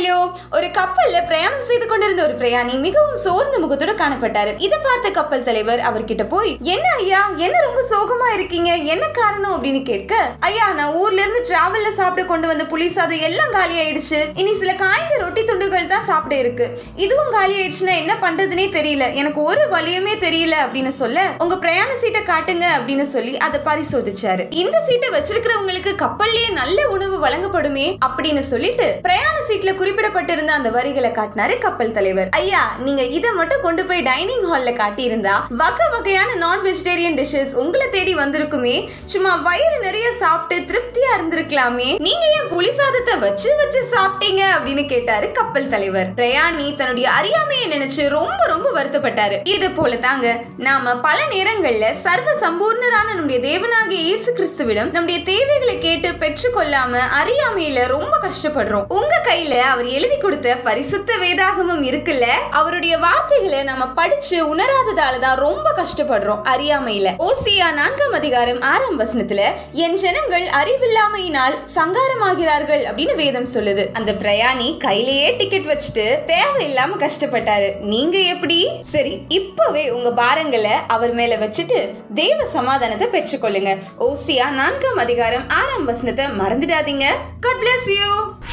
நாளிலும் ஒரு கப்பல்ல பிரயாணம் செய்து கொண்டிருந்த ஒரு பிரயாணி மிகவும் சோர்ந்த முகத்தோட காணப்பட்டாரு இதை பார்த்த கப்பல் தலைவர் அவர்கிட்ட போய் என்ன ஐயா என்ன ரொம்ப சோகமா இருக்கீங்க என்ன காரணம் அப்படின்னு கேட்க ஐயா நான் ஊர்ல இருந்து டிராவல்ல சாப்பிட கொண்டு வந்த புளி சாதம் எல்லாம் காலி ஆயிடுச்சு இனி சில காய்ந்த ரொட்டி துண்டுகள் தான் சாப்பிட இருக்கு இதுவும் காலி ஆயிடுச்சுன்னா என்ன பண்றதுனே தெரியல எனக்கு ஒரு வழியுமே தெரியல அப்படின்னு சொல்ல உங்க பிரயாண சீட்டை காட்டுங்க அப்படின்னு சொல்லி அதை பரிசோதிச்சாரு இந்த சீட்டை வச்சிருக்கிறவங்களுக்கு கப்பல்லையே நல்ல உணவு வழங்கப்படுமே அப்படின்னு சொல்லிட்டு பிரயாண சீட்ல குறிப்பிடப்பட்டிருந்த அந்த வரிகளை காட்டினாரு கப்பல் தலைவர் ஐயா நீங்க இதை மட்டும் கொண்டு போய் டைனிங் ஹால்ல காட்டியிருந்தா வகை வகையான நான் வெஜிடேரியன் டிஷ்ஷஸ் உங்களை தேடி வந்திருக்குமே சும்மா வயிறு நிறைய சாப்பிட்டு திருப்தியா இருந்திருக்கலாமே நீங்க ஏன் புளி சாதத்தை வச்சு வச்சு சாப்பிட்டீங்க அப்படின்னு கேட்டாரு கப்பல் தலைவர் பிரயாணி தன்னுடைய அறியாமையை நினைச்சு ரொம்ப ரொம்ப வருத்தப்பட்டாரு இது போல தாங்க நாம பல நேரங்கள்ல சர்வ சம்பூர்ணரான நம்முடைய தேவனாகிய இயேசு கிறிஸ்துவிடம் நம்முடைய தேவைகளை கேட்டு பெற்றுக்கொள்ளாம அறியாமையில ரொம்ப கஷ்டப்படுறோம் உங்க கையில அவர் எழுதி கொடுத்த பரிசுத்த வேதாகமம் இருக்குல்ல அவருடைய வார்த்தைகளை நம்ம படிச்சு உணராததால தான் ரொம்ப கஷ்டப்படுறோம் அறியாமையில ஓசியா நான்காம் அதிகாரம் ஆறாம் வசனத்துல என் ஜனங்கள் அறிவில்லாமையினால் சங்காரமாகிறார்கள் அப்படின்னு வேதம் சொல்லுது அந்த பிரயாணி கையிலேயே டிக்கெட் வச்சுட்டு தேவையில்லாம கஷ்டப்பட்டாரு நீங்க எப்படி சரி இப்பவே உங்க பாரங்களை அவர் மேல வச்சுட்டு தேவ சமாதானத்தை பெற்றுக்கொள்ளுங்க ஓசியா நான்காம் அதிகாரம் ஆறாம் வசனத்தை மறந்துடாதீங்க God bless you